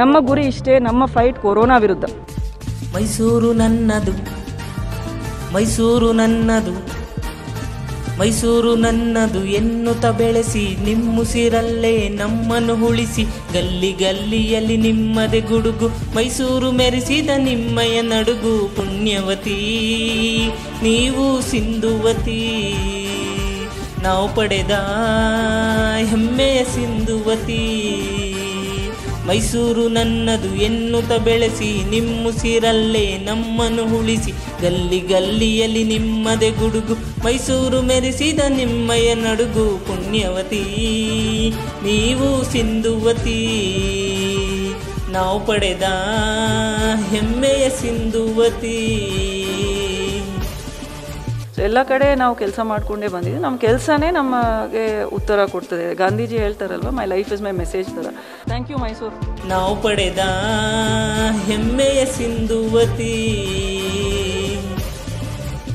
ನಮ್ಮ ಗುರಿ ಇಷ್ಟೇ ನಮ್ಮ ಫೈಟ್ ಕೊರೋನಾ ವಿರುದ್ಧ ಮೈಸೂರು ನನ್ನದು ಮೈಸೂರು ನನ್ನದು ಮೈಸೂರು ನನ್ನದು ಎನ್ನುತ್ತ ಬೆಳೆಸಿ ನಿಮ್ಮುಸಿರಲ್ಲೇ ನಮ್ಮನ್ನು ಉಳಿಸಿ ಗಲ್ಲಿ ಗಲ್ಲಿಯಲ್ಲಿ ನಿಮ್ಮದೆ ಗುಡುಗು ಮೈಸೂರು ಮೆರೆಸಿದ ನಿಮ್ಮಯ ನಡುಗು ಪುಣ್ಯವತಿ ನೀವು ಸಿಂಧುವತಿ ನಾವು ಪಡೆದ ಹೆಮ್ಮೆಯ ಸಿಂಧುವತಿ ಮೈಸೂರು ನನ್ನದು ಎನ್ನುತ್ತ ಬೆಳೆಸಿ ನಿಮ್ಮುಸಿರಲ್ಲೇ ನಮ್ಮನ್ನು ಉಳಿಸಿ ಗಲ್ಲಿ ಗಲ್ಲಿಯಲ್ಲಿ ನಿಮ್ಮದೆ ಗುಡುಗು ಮೈಸೂರು ಮೆರೆಸಿದ ನಿಮ್ಮಯ ನಡುಗು ಪುಣ್ಯವತಿ ನೀವು ಸಿಂಧುವತಿ ನಾವು ಪಡೆದ ಹೆಮ್ಮೆಯ ಸಿಂಧುವತಿ ಸೊ ಎಲ್ಲ ಕಡೆ ನಾವು ಕೆಲಸ ಮಾಡ್ಕೊಂಡೇ ಬಂದಿದ್ದೀವಿ ನಮ್ಮ ಕೆಲಸನೇ ನಮಗೆ ಉತ್ತರ ಕೊಡ್ತದೆ ಗಾಂಧೀಜಿ ಹೇಳ್ತಾರಲ್ವ my life is my message ಥರ ಥ್ಯಾಂಕ್ ಯು ಮೈಸೂರು ನಾವು ಪಡೆದ ಹೆಮ್ಮೆಯ ಸಿಂಧುವತಿ